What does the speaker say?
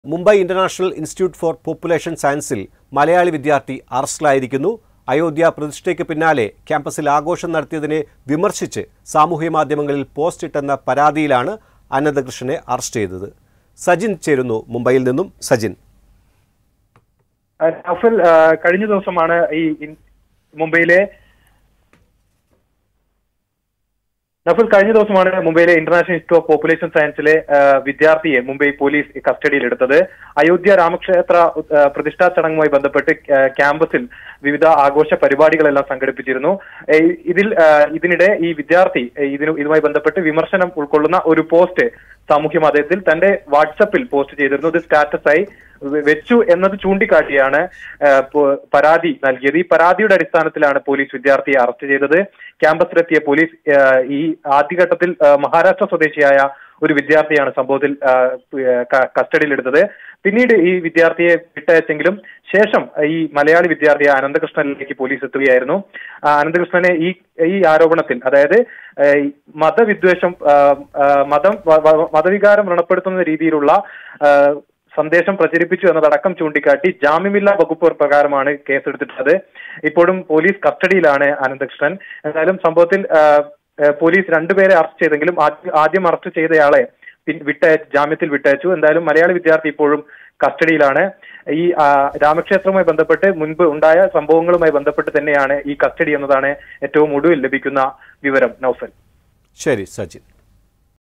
Mumbai International Institute for Population സയൻസിൽ മലയാളി വിദ്യാർത്ഥി അറസ്റ്റിലായിരിക്കുന്നു അയോധ്യ പ്രതിഷ്ഠയ്ക്ക് പിന്നാലെ ക്യാമ്പസിൽ ആഘോഷം നടത്തിയതിനെ വിമർശിച്ച് സാമൂഹ്യ മാധ്യമങ്ങളിൽ പോസ്റ്റ് ഇട്ടെന്ന പരാതിയിലാണ് അനന്തകൃഷ്ണനെ അറസ്റ്റ് ചെയ്തത് സജിൻ ചേരുന്നു മുംബൈയിൽ നിന്നും സജിൻ നഫൽ ആ, കഴിഞ്ഞ ദിവസമാണ് ഈ ഇൻ- മുംബൈയിലെ നഫൽ കഴിഞ്ഞ ദിവസമാണ് മുംബൈയിലെ ഇന്റർനാഷണൽ ഇൻസ്റ്റിറ്റ്യൂട്ട് ഓഫ് പോപ്പുലേഷൻ സയൻസിലെ ആ, വിദ്യാർത്ഥിയെ മുംബൈ പോലീസ് കസ്റ്റഡിയിലെടുത്തത് അയോധ്യ രാമക്ഷേത്ര ആ, പ്രതിഷ്ഠാ ചടങ്ങുമായി ബന്ധപ്പെട്ട് ആ, ക്യാമ്പസിൽ വിവിധ ആഘോഷ പരിപാടികളെല്ലാം സംഘടിപ്പിച്ചിരുന്നു ഏ, ഇതിൽ ആ, ഇതിനിടെ ഈ വിദ്യാർത്ഥി ഏ, ഇതിനു ഇതുമായി ബന്ധപ്പെട്ട് വിമർശനം ഉൾക്കൊള്ളുന്ന ഒരു പോസ്റ്റ് സാമൂഹ്യ മാധ്യമത്തിൽ തന്റെ വാട്സപ്പിൽ പോസ്റ്റ് ചെയ്തിരുന്നു ഇത് സ്റ്റാറ്റസായി വെ- വെച്ചു എന്നത് ചൂണ്ടിക്കാട്ടിയാണ് ആ, പ- പരാതി നൽകിയത് ഈ പരാതിയുടെ അടിസ്ഥാനത്തിലാണ് പോലീസ് വിദ്യാർത്ഥിയെ അറസ്റ്റ് ചെയ്തത് ക്യാമ്പസിലെത്തിയ പോലീസ് ആ, ഈ ആദ്യഘട്ടത്തിൽ ആ, മഹാരാഷ്ട്ര സ്വദേശിയായ ഒരു വിദ്യാർത്ഥിയാണ് സംഭവത്തിൽ ആ, ക- കസ്റ്റഡിയിലെടുത്തത് പിന്നീട് ഈ വിദ്യാർത്ഥിയെ വിട്ടയച്ചെങ്കിലും ശേഷം ഈ മലയാളി വിദ്യാർത്ഥിയെ അനന്തകൃഷ്ണനിലേക്ക് പോലീസ് എത്തുകയായിരുന്നു ആ, അനന്തകൃഷ്ണനെ ഈ ഈ ആരോപണത്തിൽ അതായത് ആ, ഈ മതവിദ്വേഷം ആ, ആ, മതം വ- വ- മതവികാരം വ്രണപ്പെടുത്തുന്ന രീതിയിലുള്ള ആ, സന്ദേശം പ്രചരിപ്പിച്ചു എന്നതടക്കം ചൂണ്ടിക്കാട്ടി ജാമ്യമില്ലാ വകുപ്പ് പ്രകാരമാണ് കേസെടുത്തിട്ടുള്ളത് ഇപ്പോഴും പോലീസ് കസ്റ്റഡിയിലാണ് അനന്തകൃഷ്ണൻ എന്തായാലും സംഭവത്തിൽ ആ, ആ, പോലീസ് രണ്ടുപേരെ അറസ്റ്റ് ചെയ്തെങ്കിലും ആദ്യ- ആദ്യം അറസ്റ്റ് ചെയ്തയാളെ പിൻ- വിട്ടയച്ചു ജാമ്യത്തിൽ വിട്ടയച്ചു എന്തായാലും മലയാളി വിദ്യാർത്ഥി ഇപ്പോഴും കസ്റ്റഡിയിലാണ് ഈ ആ, രാമക്ഷേത്രവുമായി ബന്ധപ്പെട്ട് മുൻപ് ഉണ്ടായ സംഭവങ്ങളുമായി ബന്ധപ്പെട്ട് തന്നെയാണ് ഈ കസ്റ്റഡി എന്നതാണ് ഏറ്റവും ഒടുവിൽ ലഭിക്കുന്ന വിവരം നൌഫൽ ശരി സജിൻ